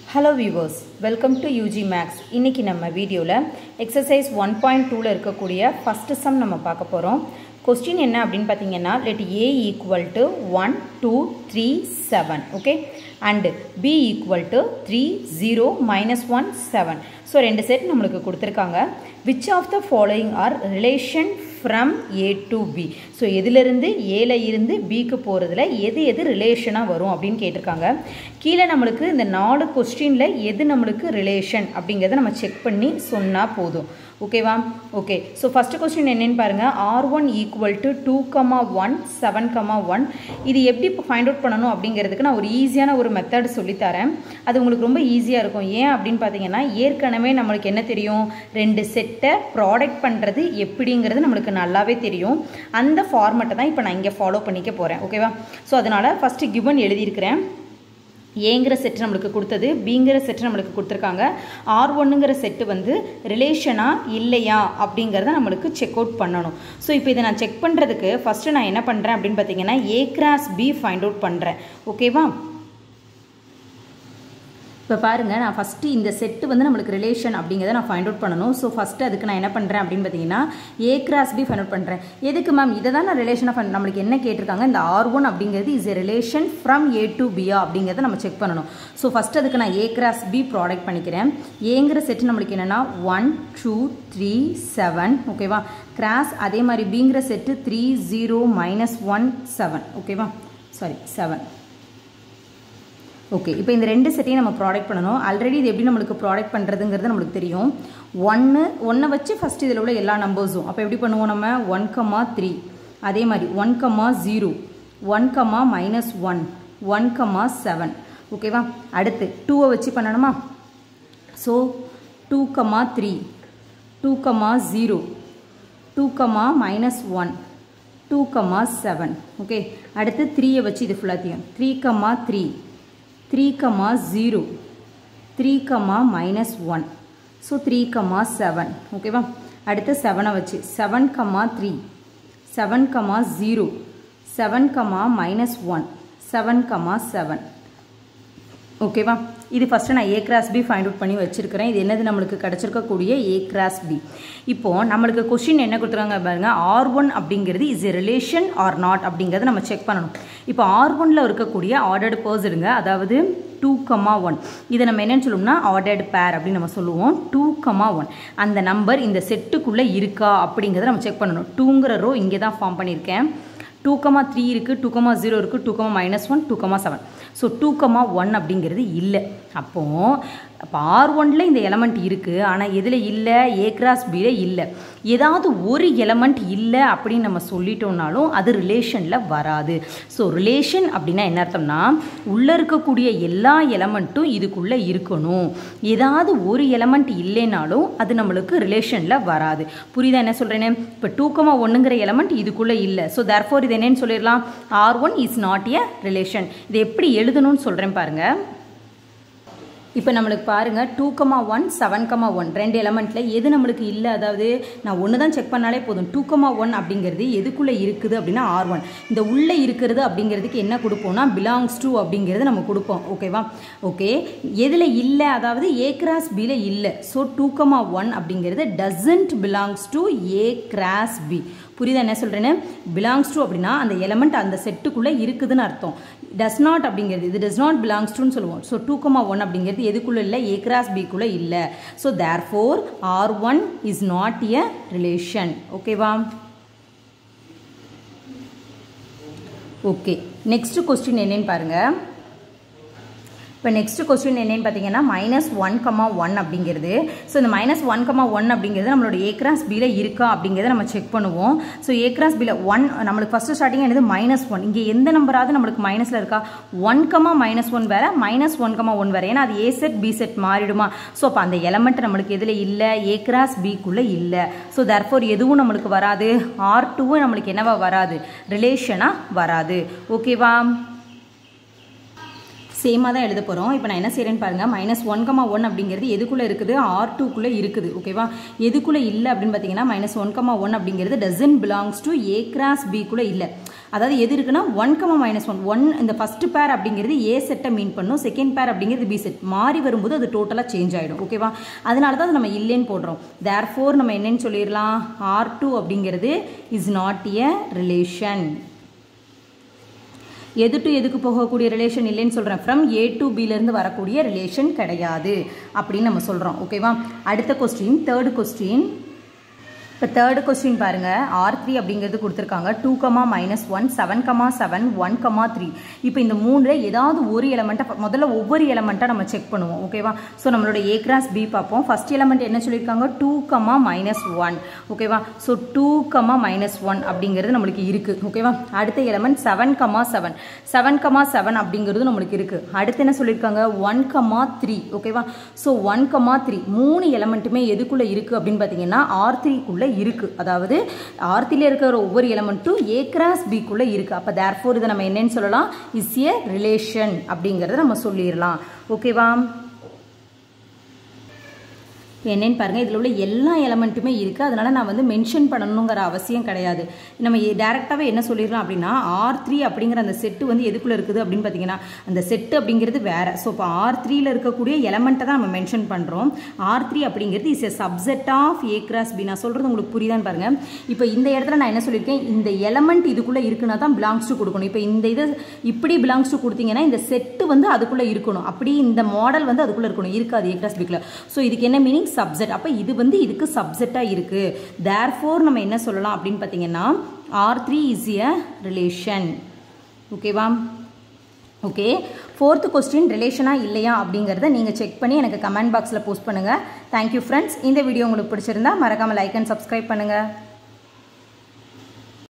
hello viewers welcome to UG maths இன்றைக்கி நம்ம வீடியோவில் எக்ஸசைஸ் ஒன் பாயிண்ட் டூவில் இருக்கக்கூடிய ஃபஸ்ட்டு சம் நம்ம பார்க்க போகிறோம் கொஸ்டின் என்ன அப்படின்னு பார்த்தீங்கன்னா let A equal to one two three seven okay and B equal to three zero minus one seven so ரெண்டு செட் நம்மளுக்கு கொடுத்துருக்காங்க which of the following are relation from A to B so எதிலிருந்து ஏல இருந்து பிக்கு போகிறதுல எது எது ரிலேஷனாக வரும் அப்படின்னு கேட்டிருக்காங்க கீழே நம்மளுக்கு இந்த நாலு கொஸ்டினில் எது நம்மளுக்கு ரிலேஷன் அப்படிங்கிறத நம்ம செக் பண்ணி சொன்னால் போதும் ஓகேவா ஓகே ஸோ ஃபஸ்ட்டு கொஸ்டின் என்னென்னு பாருங்கள் R one equal to two comma one seven comma one இது எப்படி இப்போ ஃபைண்ட் அவுட் பண்ணணும் அப்படிங்கிறதுக்கு நான் ஒரு ஈஸியான ஒரு மெத்தட் சொல்லித்தரேன் அது உங்களுக்கு ரொம்ப ஈஸியாக இருக்கும் ஏன் அப்படின்னு பார்த்தீங்கன்னா ஏற்கனவே நம்மளுக்கு என்ன தெரியும் ரெண்டு செட்டை ப்ராடக்ட் பண்ணுறது எப்படிங்கிறது நம்மளுக்கு நல்லாவே தெரியும் அந்த ஃபார்மெட்டை தான் இப்போ நான் இங்கே ஃபாலோ பண்ணிக்க போகிறேன் ஓகேவா ஸோ அதனால் ஃபஸ்ட்டு கிவன் எழுதியிருக்கிறேன் ஏங்கிற செட்டு நம்மளுக்கு கொடுத்தது பிங்கிற செட்டு நம்மளுக்கு கொடுத்துருக்காங்க ஆர் ஒன்னுங்கிற செட்டு வந்து ரிலேஷனாக இல்லையா அப்படிங்கிறத நம்மளுக்கு செக் அவுட் பண்ணணும் ஸோ இப்போ இதை நான் செக் பண்ணுறதுக்கு ஃபஸ்ட்டு நான் என்ன பண்ணுறேன் அப்படின்னு பார்த்தீங்கன்னா A cross B find out பண்ணுறேன் ஓகேவா இப்போ பாருங்கள் நான் ஃபஸ்ட்டு இந்த செட்டு வந்து நம்மளுக்கு ரிலேஷன் அப்படிங்கிறத நான் ஃபைண்ட் அவுட் பண்ணணும் ஸோ ஃபஸ்ட்டு அதுக்கு நான் என்ன பண்ணுறேன் அப்படின்னு பார்த்தீங்கன்னா A cross B find out பண்ணுறேன் எதுக்கு மேம் இதை தான் நான் ரிலேஷனாக ஃபைண்ட் நம்மளுக்கு என்ன கேட்டிருக்காங்க இந்த ஆர் ஒன் அப்படிங்கிறது is a relation from A to பியா அப்படிங்கிறத நம்ம செக் பண்ணணும் ஸோ ஃபஸ்ட்டு அதுக்கு நான் ஏ கிராஸ் பி ப்ராடக்ட் பண்ணிக்கிறேன் ஏங்கிற செட்டு நம்மளுக்கு என்னென்னா ஒன் டூ த்ரீ செவன் ஓகேவா கிராஸ் அதே மாதிரி பிங்கிற set three zero minus one seven ஓகேவா சாரி செவன் ஓகே இப்போ இந்த ரெண்டு செட்டையும் நம்ம ப்ராடக்ட் பண்ணணும் ஆல்ரெடி இது எப்படி நம்மளுக்கு ப்ராடக்ட் பண்ணுறதுங்கிறது நம்மளுக்கு தெரியும் ஒன்று ஒன்றை வச்சு ஃபஸ்ட் இதில் உள்ள எல்லா நம்பர்ஸும் அப்போ எப்படி பண்ணுவோம் நம்ம ஒன் கம்மா த்ரீ அதே மாதிரி one comma zero one comma minus one one comma seven ஓகேவா அடுத்து டூவை வச்சு பண்ணணுமா so two comma three two comma zero two comma minus one two comma seven okay அடுத்து த்ரீயை வச்சு இது ஃபுல்லாத்தையும் three comma three three comma zero three comma minus one so three comma seven ஓகேவா அடுத்து செவனை வச்சு seven comma three seven comma zero seven comma minus one seven comma seven ஓகேவா இது ஃபஸ்ட்டு நான் A cross B find out பண்ணி வச்சுருக்கிறேன் இது என்னது நம்மளுக்கு கிடச்சிருக்கக்கூடிய ஏ கிராஸ் பி இப்போது நம்மளுக்கு கொஷின் என்ன கொடுத்துருக்காங்க பாருங்கள் ஆர் ஒன் அப்படிங்கிறது is a relation or not அப்படிங்கிறத நம்ம செக் பண்ணணும் இப்போ ஆர் ஒனில் இருக்கக்கூடிய ஆர்டர்டு பர்சனுங்க அதாவது டூ கமா ஒன் இதை நம்ம என்னென்னு சொல்லுவோம்னா ஆர்டர்டு பேர் அப்படின்னு நம்ம சொல்லுவோம் டூ கமா ஒன் அந்த நம்பர் இந்த செட்டுக்குள்ளே இருக்கா அப்படிங்கிறத நம்ம செக் பண்ணணும் டூங்கிற ரோ இங்கே தான் ஃபார்ம் பண்ணியிருக்கேன் டூ கமா த்ரீ இருக்குது டூ கமா ஜீரோ இருக்குது two comma minus one two comma seven so two comma one அப்படிங்கிறது இல்லை அப்போது அப்போ ஆர் ஒனில் இந்த எலமெண்ட் இருக்குது ஆனால் எதில் இல்லை ஏ கிராஸ் பியில் இல்லை ஏதாவது ஒரு எலமெண்ட் இல்லை அப்படின்னு நம்ம சொல்லிட்டோம்னாலும் அது ரிலேஷனில் வராது ஸோ ரிலேஷன் அப்படின்னா என்ன அர்த்தம்னா உள்ளே இருக்கக்கூடிய எல்லா எலமெண்ட்டும் இதுக்குள்ளே இருக்கணும் ஏதாவது ஒரு எலமெண்ட் இல்லைனாலும் அது நம்மளுக்கு ரிலேஷனில் வராது புரியுதா என்ன சொல்கிறேன்னு இப்போ டூ கமா ஒன்றுங்கிற எலமெண்ட் இதுக்குள்ளே இல்லை ஸோ தேர்ஃபோர் இது என்னன்னு சொல்லிடலாம் R one is not a relation இதை எப்படி எழுதணும்னு சொல்கிறேன் பாருங்கள் இப்போ நம்மளுக்கு பாருங்கள் two comma one seven comma one ரெண்டு எலமெண்ட்டில் எது நம்மளுக்கு இல்லை அதாவது நான் ஒன்று தான் செக் பண்ணாலே போதும் டூ கமா ஒன் அப்படிங்கிறது எதுக்குள்ளே இருக்குது அப்படின்னா ஆர் ஒன் இந்த உள்ளே இருக்கிறது அப்படிங்கிறதுக்கு என்ன கொடுப்போம்னா பிலாங்ஸ் டு அப்படிங்கிறது நம்ம கொடுப்போம் ஓகேவா ஓகே எதில் இல்லை அதாவது ஏ கிராஸ் பியில் இல்லை ஸோ டூ கமா ஒன் அப்படிங்கிறது doesn't belongs to A cross B புரியுதா என்ன சொல்கிறேன்னு பிலாங்ஸ் டு அப்படின்னா அந்த எலமெண்ட் அந்த செட்டுக்குள்ளே இருக்குதுன்னு அர்த்தம் டஸ் நாட் அப்படிங்கிறது இது டஸ் நாட் பிலாங்ஸ் டுன்னு சொல்லுவோம் ஸோ டூ கமா ஒன் அப்படிங்கிறது எதுக்குள்ளே இல்லை ஏ கிராஸ் பிக்குள்ளே இல்லை so therefore R one is not a relation ஓகேவா ஓகே நெக்ஸ்ட் கொஸ்டின் என்னன்னு பாருங்கள் இப்போ நெக்ஸ்ட் கொஸ்டின் என்னன்னு பார்த்தீங்கன்னா மைனஸ் ஒன் கமா ஒன் அப்படிங்கிறது ஸோ இந்த மைனஸ் ஒன் கமா ஒன் அப்படிங்கிறது நம்மளோட ஏ கிராஸ் பியில் இருக்கா அப்படிங்கிறத நம்ம செக் பண்ணுவோம் ஸோ ஏ கிராஸ் பியில் ஒன் நம்மளுக்கு ஃபஸ்ட்டு ஸ்டார்டிங் என்னது மைனஸ் ஒன் இங்கே எந்த நம்பராவது நம்மளுக்கு மைனஸில் இருக்கா ஒன் கமா மைனஸ் ஒன் வேறு மைனஸ் ஒன் கமா ஒன் வேறு ஏன்னா அது ஏ செட் பி செட் மாறிடுமா ஸோ அப்போ அந்த எலமெண்ட் நம்மளுக்கு எதில் இல்லை ஏ கிராஸ் பிக்குள்ளே இல்லை ஸோ தர்ஃபோர் எதுவும் நம்மளுக்கு வராது ஆர் டூவும் நம்மளுக்கு என்னவா வராது ரிலேஷனாக வராது ஓகேவா சேமாக தான் எழுத போகிறோம் இப்போ நான் என்ன செய்கிறேன்னு பாருங்கள் மைனஸ் ஒன் கமா ஒன் அப்படிங்கிறது எதுக்குள்ளே இருக்குது ஆர் டூக்குள்ளே இருக்குது ஓகேவா எதுக்குள்ளே இல்லை அப்படின்னு பார்த்தீங்கன்னா மைனஸ் ஒன் கமா ஒன் அப்படிங்கிறது doesn't belongs to A cross பிக்குள்ளே இல்லை அதாவது எது இருக்குன்னா one comma minus one one இந்த ஃபர்ஸ்ட் பேர் அப்படிங்கிறது ஏ செட்டை மீன் பண்ணும் செகண்ட் பேர் அப்படிங்கிறது பி செட் மாறி வரும்போது அது டோட்டலாக சேஞ்ச் ஆகிடும் ஓகேவா அதனால தான் அது நம்ம இல்லைன்னு போடுறோம் தேர் ஃபோர் நம்ம என்னன்னு சொல்லிடலாம் ஆர் டூ அப்படிங்கிறது இஸ் நாட் எ ரிலேஷன் எது டு எதுக்கு போகக்கூடிய ரிலேஷன் இல்லைன்னு சொல்கிறேன் ஃப்ரம் ஏ டு பிலேருந்து வரக்கூடிய ரிலேஷன் கிடையாது அப்படின்னு நம்ம சொல்கிறோம் ஓகேவா அடுத்த கொஸ்டின் தேர்டு கொஸ்டின் இப்போ தேர்டு கொஸ்டின் பாருங்கள் ஆர் த்ரீ அப்படிங்கிறது கொடுத்துருக்காங்க two comma minus one seven comma seven one comma three இப்போ இந்த மூணில் ஏதாவது ஒரு எலமெண்ட்டை முதல்ல ஒவ்வொரு எலமெண்ட்டாக நம்ம செக் பண்ணுவோம் ஓகேவா ஸோ நம்மளோட ஏ கிராஸ் பி பார்ப்போம் ஃபஸ்ட் எலமெண்ட் என்ன சொல்லியிருக்காங்க டூ கமா மைனஸ் ஒன் ஓகேவா so two comma minus one அப்படிங்கிறது நம்மளுக்கு இருக்குது ஓகேவா அடுத்த element seven comma seven seven comma seven அப்படிங்கிறது நம்மளுக்கு இருக்குது அடுத்து என்ன சொல்லியிருக்காங்க ஒன் கமா த்ரீ ஓகேவா ஸோ ஒன் கமா த்ரீ மூணு எலமெண்ட்டுமே எதுக்குள்ளே இருக்குது அப்படின்னு பார்த்தீங்கன்னா ஆர் த்ரீக்குள்ளே இருக்குது அதாவது ஆர்த்தில இருக்கிற ஒவ்வொரு எலமெண்ட்டும் ஏ கிராஸ் பிக்குள்ளே இருக்குது அப்போ தேர் ஃபோர் இதை நம்ம என்னன்னு சொல்லலாம் இஸ் ஏ ரிலேஷன் அப்படிங்கிறத நம்ம சொல்லிடலாம் ஓகேவா என்னன்னு பாருங்கள் இதில் உள்ள எல்லா எலமெண்ட்டுமே இருக்குது அதனால் நான் வந்து மென்ஷன் பண்ணணுங்கிற அவசியம் கிடையாது நம்ம டேரெக்டாகவே என்ன சொல்லிடலாம் அப்படின்னா ஆர் த்ரீ அப்படிங்கிற அந்த செட்டு வந்து எதுக்குள்ளே இருக்குது அப்படின்னு பார்த்தீங்கன்னா அந்த செட்டு அப்படிங்கிறது வேறு ஸோ இப்போ ஆர் த்ரீல இருக்கக்கூடிய எலமெண்ட்டை தான் நம்ம மென்ஷன் பண்ணுறோம் ஆர் த்ரீ அப்படிங்கிறது is a subset of A cross B நான் சொல்கிறது உங்களுக்கு புரியுதான்னு பாருங்கள் இப்போ இந்த இடத்துல நான் என்ன சொல்லியிருக்கேன் இந்த எலமெண்ட் இதுக்குள்ளே இருக்குன்னா தான் பிலாங்ஸ் டு கொடுக்கணும் இப்போ இந்த இது இப்படி பிலாங்ஸ் டு கொடுத்தீங்கன்னா இந்த செட்டு வந்து அதுக்குள்ளே இருக்கணும் அப்படி இந்த மாடல் வந்து அதுக்குள்ளே இருக்கணும் இருக்காது ஏ கிராஸ் பிக்கில் ஸோ இதுக்கு என்ன மீனிங் சப்செட் அப்போ இது வந்து இதுக்கு சப்செட்டாக இருக்குது தேர் ஃபோர் நம்ம என்ன சொல்லலாம் அப்படின்னு பார்த்தீங்கன்னா R three is a relation ஓகேவா ஓகே ஃபோர்த்து கொஸ்டின் ரிலேஷனாக இல்லையா அப்படிங்கிறத நீங்கள் செக் பண்ணி எனக்கு கமெண்ட் பாக்ஸில் போஸ்ட் பண்ணுங்கள் தேங்க்யூ ஃப்ரெண்ட்ஸ் இந்த வீடியோ உங்களுக்கு பிடிச்சிருந்தா மறக்காமல் லைக் அண்ட் சப்ஸ்கிரைப் பண்ணுங்கள்